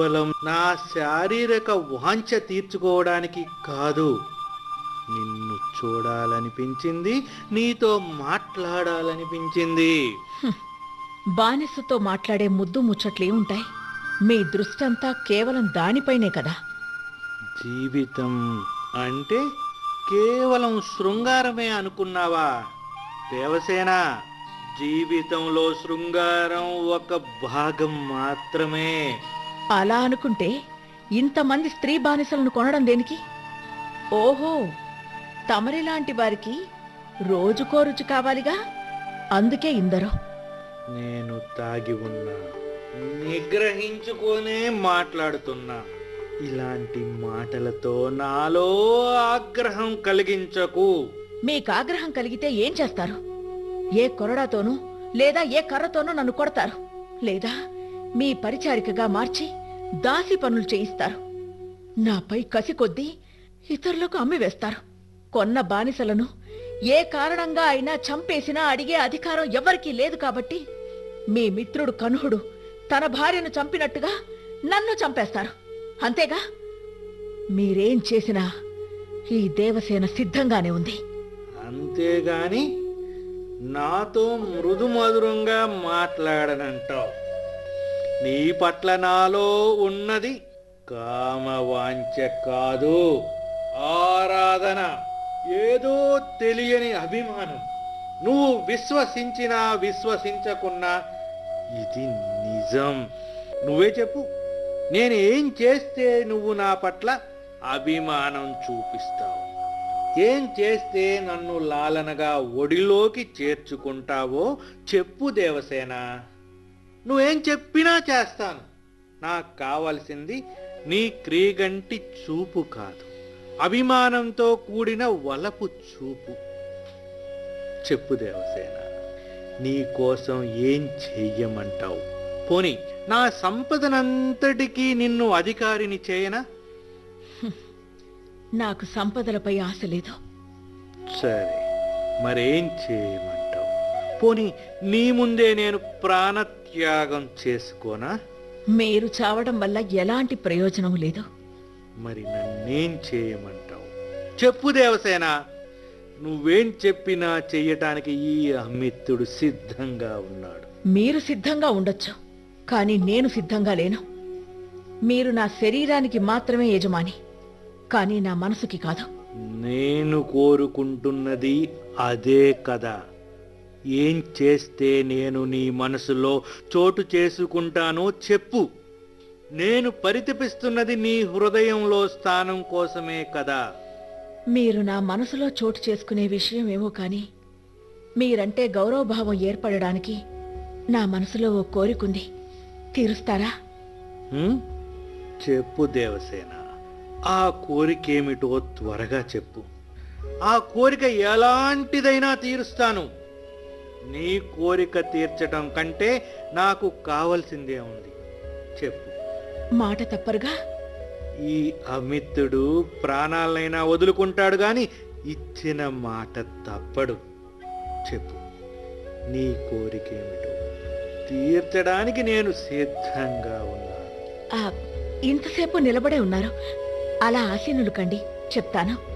కేవలం నా శారీరక వాంఛ తీర్చుకోవడానికి కాదు నిన్ను చూడాలనిపించింది నీతో మాట్లాడాలనిపించింది బానిసతో మాట్లాడే ముద్దు ముచ్చట్లే ఉంటాయి మీ దృష్టంతా కేవలం దానిపైనే కదా జీవితం అంటే కేవలం శృంగారమే అనుకున్నావా దేవసేన జీవితంలో శృంగారం ఒక భాగం మాత్రమే అలా అనుకుంటే ఇంతమంది స్త్రీ బానిసలను కొనడం దేనికి ఓహో తమరిలాంటి వారికి రోజుకో రుచి కావాలిగా అందుకే ఇందరో నేను తాగి ఉన్నా నిగ్రహించుకోనే మాట్లాడుతున్నా ఇలాంటి మాటలతో నాలో ఆగ్రహం కలిగించకు మీకు ఆగ్రహం కలిగితే ఏం చేస్తారు ఏ కొరడాతోనూ లేదా ఏ కర్రతోనూ నన్ను కొడతారు లేదా మీ పరిచారికగా మార్చి దాసి పనులు చేయిస్తారు నాపై కసి కొద్దీ ఇతరులకు అమ్మివేస్తారు కొన్న బానిసలను ఏ కారణంగా అయినా చంపేసినా అడిగే అధికారం ఎవరికీ లేదు కాబట్టి మీ మిత్రుడు కనుహుడు తన భార్యను చంపినట్టుగా నన్ను చంపేస్తారు అంతేగా మీరేం చేసినా ఈ దేవసేన సిద్ధంగానే ఉంది అంతేగాని నాతో మృదు మధురంగా మాట్లాడనంటావు నీ పట్ల నాలో ఉన్నది కామవాంఛ కాదు ఆరాధన ఏదో తెలియని అభిమానం నువ్వు విశ్వసించినా విశ్వసించకున్నా ఇది నిజం నువ్వే చెప్పు నేను ఏం చేస్తే నువ్వు నా పట్ల అభిమానం చూపిస్తావు ఏం చేస్తే నన్ను లాలనగా ఒడిలోకి చేర్చుకుంటావో చెప్పు దేవసేన నువ్వేం చెప్పినా చేస్తాను నాకు కావలసింది నీ క్రీగంటి చూపు కాదు అభిమానంతో కూడిన వలపు చూపు చెప్పు దేవసేన నీ కోసం ఏం చెయ్యమంటావు పోని నా సంపదనంతటికీ నిన్ను అధికారిని చేయనా నాకు సంపదలపై ఆశ లేదు సరే మరేం చేయమంటావు పోని నీ ముందే నేను ప్రాణత్యాగం చేసుకోనా మీరు చావడం వల్ల ఎలాంటి ప్రయోజనం లేదు మరి నన్నేం చేయమంటావు చెప్పు దేవసేన నువ్వేం చెప్పినా చెయ్యటానికి ఈ అమిత్తుడు సిద్ధంగా ఉన్నాడు మీరు సిద్ధంగా ఉండొచ్చు కానీ నేను సిద్ధంగా లేను మీరు నా శరీరానికి మాత్రమే యజమాని కానీ నా మనసుకి కాదు నేను కోరుకుంటున్నది అదే కదా ఏం చేస్తే నేను నీ మనసులో చోటు చేసుకుంటానో చెప్పు నేను పరితపిస్తున్నది నీ హృదయంలో స్థానం కోసమే కదా మీరు నా మనసులో చోటు చేసుకునే విషయం ఏమో కానీ మీరంటే గౌరవభావం ఏర్పడడానికి నా మనసులో ఓ కోరికుంది తీరుస్తారా హ్మ్? చెప్పు దేవసేన ఆ కోరికేమిటో త్వరగా చెప్పు ఆ కోరిక ఎలాంటిదైనా తీరుస్తాను నీ కోరిక తీర్చటం కంటే నాకు కావలసిందే ఉంది చెప్పు మాట తప్పరుగా ఈ అమిత్తుడు ప్రాణాలైనా వదులుకుంటాడు గాని ఇచ్చిన మాట తప్పడు చెప్పు నీ కోరికేమిటో తీర్చడానికి నేను సిద్ధంగా ఉన్నాను ఆ, ఇంతసేపు నిలబడే ఉన్నారు అలా ఆసీనులు కండి చెప్తాను